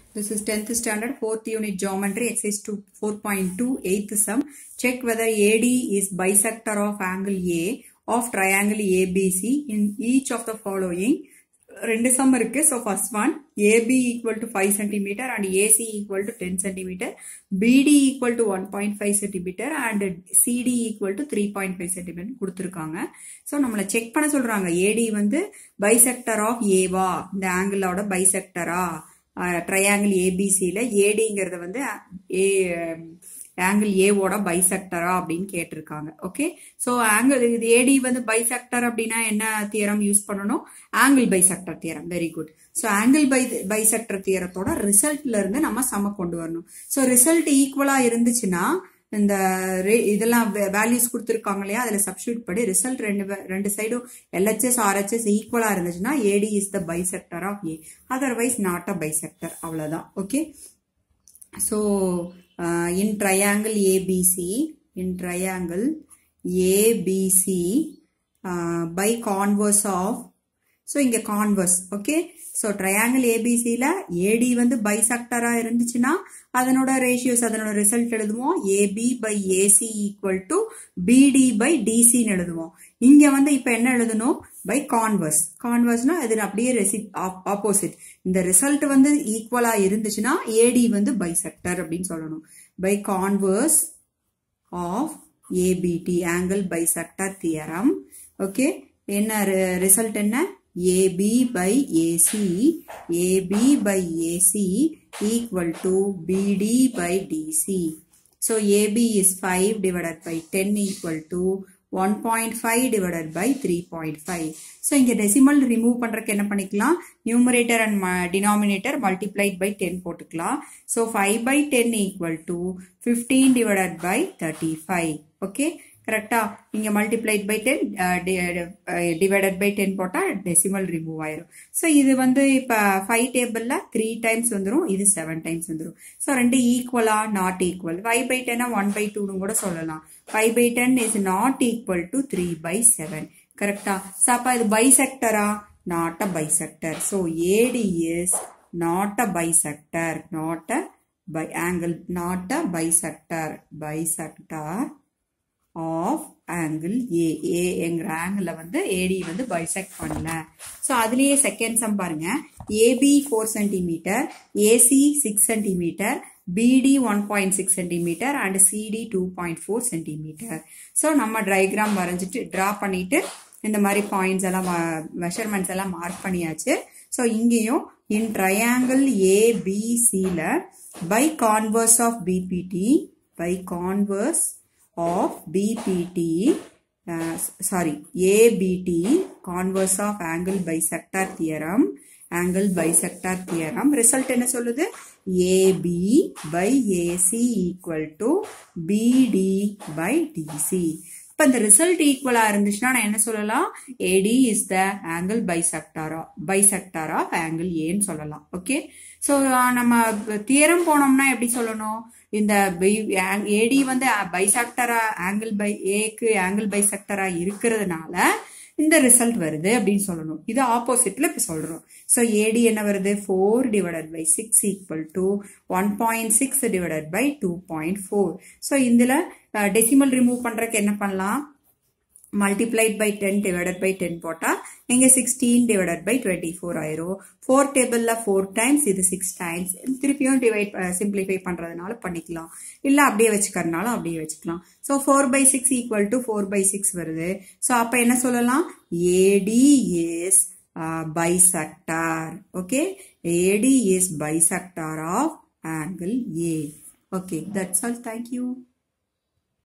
This is 10th standard 4th unit geometry exercise 2 4.2 8th sum. Check whether AD is bisector of angle A of triangle ABC in each of the following. ரெண்டு sum இருக்கு so first one AB equal to five centimetre and AC equal to ten centimetre BD equal to one point five centimetre and CD equal to three point five centimetre கொடுத்துருக்காங்க so நம்மளை check பண்ண சொல்றாங்க ஏடி வந்து bisector of ஏவா இந்த ஆங்கிளோட பைசெக்டரா triangle ஏபிசியில் ஏடிங்கிறத வந்து ஏ angle ஏவோட பைசெக்டரா அப்படின்னு கேட்டிருக்காங்க ஓகே ஸோ ஆங்கிள் இது ஏடி வந்து பைசெக்டர் அப்படின்னா என்ன தியரம் யூஸ் பண்ணணும் angle bisector theorem very good so angle bi bisector தியரத்தோட ரிசல்ட்ல இருந்து நம்ம சம கொண்டு வரணும் ஸோ ரிசல்ட் ஈக்குவலா இருந்துச்சுன்னா இந்த இதெல்லாம் வேல்யூஸ் கொடுத்துருக்காங்க இல்லையா அதில் சப்ஸ்டியூட் படி ரிசல்ட் ரெண்டு ரெண்டு சைடும் எல்ஹெச்எஸ் ஆர்ஹெச்எஸ் ஈக்குவலாக இருந்துச்சுன்னா AD is the bisector of A otherwise not a bisector அவ்வளோதான் okay so in triangle ABC in triangle ABC by converse of so இங்கே கான்வர்ஸ் ஓகே ஸோ ட்ரையாங்கிள் ஏபிசியில் ஏடி வந்து பைசெக்டராக இருந்துச்சுன்னா அதனோட ரேஷியோஸ் அதனோட ரிசல்ட் எழுதுவோம் AB by AC equal to BD by டிசின்னு எழுதுவோம் இங்க வந்து இப்ப என்ன எழுதணும் பை கான்வர்ஸ் கான்வர்ஸ்னா இது அப்படியே ரெசி ஆப்போசிட் இந்த ரிசல்ட் வந்து ஈக்குவலா இருந்துச்சுன்னா ஏடி வந்து பைசெக்டர் அப்படின்னு சொல்லணும் by converse of ABD angle bisector theorem okay என்ன ரிசல்ட் என்ன AB by AC, AB by AC equal to BD by DC. So AB is 5 divided by 10 equal to 1.5 divided by 3.5. So இங்க decimal remove பண்றதுக்கு என்ன பண்ணிக்கலாம் numerator and denominator multiplied by 10 போட்டுக்கலாம். So 5 by 10 equal to 15 divided by 35. Okay. கரெக்டா இங்க multiplied by ten divided by ten போட்டா decimal remove ஆயிரும் so இது வந்து இப்ப ஃபைவ் டேபிள்ல த்ரீ டைம்ஸ் வந்துடும் இது செவன் டைம்ஸ் வந்துடும் ஸோ ரெண்டு ஈக்குவலா நாட் ஈக்குவல் ஃபைவ் பை டென்னா ஒன் பை டூன்னு கூட சொல்லலாம் five by ten is not equal to three by seven கரெக்டா ஸோ அப்ப இது பைசெக்டரா not a bisector so AD is not a bisector not a by angle not a bisector bisector of angle A A எங்கிற angle வந்து AD வந்து bisect பண்ணல so அதுலேயே second sum பாருங்க AB four centimetre AC six centimetre BD one point six centimetre and CD two point four centimetre so நம்ம diagram வரைஞ்சிட்டு draw பண்ணிட்டு இந்த மாதிரி பாயிண்ட்ஸ் எல்லாம் மெஷர்மெண்ட்ஸ் எல்லாம் மார்க் பண்ணியாச்சு ஸோ இங்கேயும் இன் ட்ரையாங்கிள் ஏபிசியில் by converse of BPT by converse of BPT uh, sorry ABT converse of angle bisector theorem angle bisector theorem result என்ன சொல்லுது AB by AC equal to BD by DC இப்போ இந்த result ஈக்குவலா இருந்துச்சுன்னா நான் என்ன சொல்லலாம் AD is the angle bisector bisector of angle ஏன்னு சொல்லலாம் ஓகே ஸோ நம்ம தியரம் போனோம்னா எப்படி சொல்லணும் இந்த ஏடி வந்து பைசெக்டரா ஆங்கிள் பை ஏக்கு ஆங்கிள் பைசெக்டரா இருக்கிறதுனால இந்த ரிசல்ட் வருது அப்படின்னு சொல்லணும் இது ஆப்போசிட்ல இப்ப சொல்றோம் ஸோ ஏடி என்ன வருது four divided by six equal to one point six divided by two point four so இதுல டெசிமல் ரிமூவ் பண்றதுக்கு என்ன பண்ணலாம் multiplied by ten divided by ten போட்டா இங்க sixteen divided by twenty four ஆயிரும் ஃபோர் டேபிள்ல ஃபோர் டைம்ஸ் இது six times திருப்பியும் டிவைட் சிம்பிளிஃபை பண்றதுனால பண்ணிக்கலாம் இல்ல அப்படியே வச்சுக்கறதுனாலும் அப்படியே வச்சுக்கலாம் so four by six equal to four by six வருது ஸோ அப்ப என்ன சொல்லலாம் AD is bisector okay AD is bisector of angle A. Okay, that's all. Thank you.